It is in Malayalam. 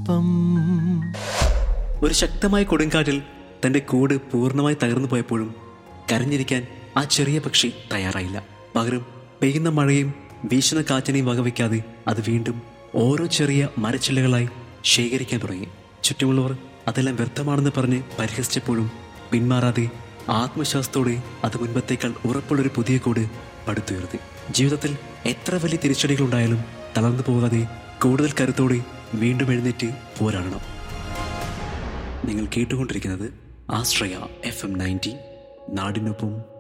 ഒപ്പം ഒരു ശക്തമായ കൊടുങ്കാറ്റിൽ തന്റെ കൂട് പൂർണ്ണമായി തകർന്നു പോയപ്പോഴും കരഞ്ഞിരിക്കാൻ ആ ചെറിയ പക്ഷി തയ്യാറായില്ല പകരം പെയ്യുന്ന മഴയും വീശുന്ന കാറ്റിനെയും വകവയ്ക്കാതെ അത് വീണ്ടും ഓരോ ചെറിയ മരച്ചില്ലകളായി ശേഖരിക്കാൻ തുടങ്ങി ചുറ്റുമുള്ളവർ അതെല്ലാം വ്യർത്ഥമാണെന്ന് പറഞ്ഞ് പരിഹസിച്ചപ്പോഴും പിന്മാറാതെ ആത്മവിശ്വാസത്തോടെ അത് മുൻപത്തേക്കാൾ ഉറപ്പുള്ളൊരു പുതിയ കൂട് പടുത്തുയർത്തി ജീവിതത്തിൽ എത്ര വലിയ തിരിച്ചടികളുണ്ടായാലും തളർന്നു പോകാതെ കൂടുതൽ കരുത്തോടെ വീണ്ടും എഴുന്നേറ്റ് പോരാടണം നിങ്ങൾ കേട്ടുകൊണ്ടിരിക്കുന്നത് ആശ്രയ എഫ് എം നയൻറ്റി നാടിനൊപ്പം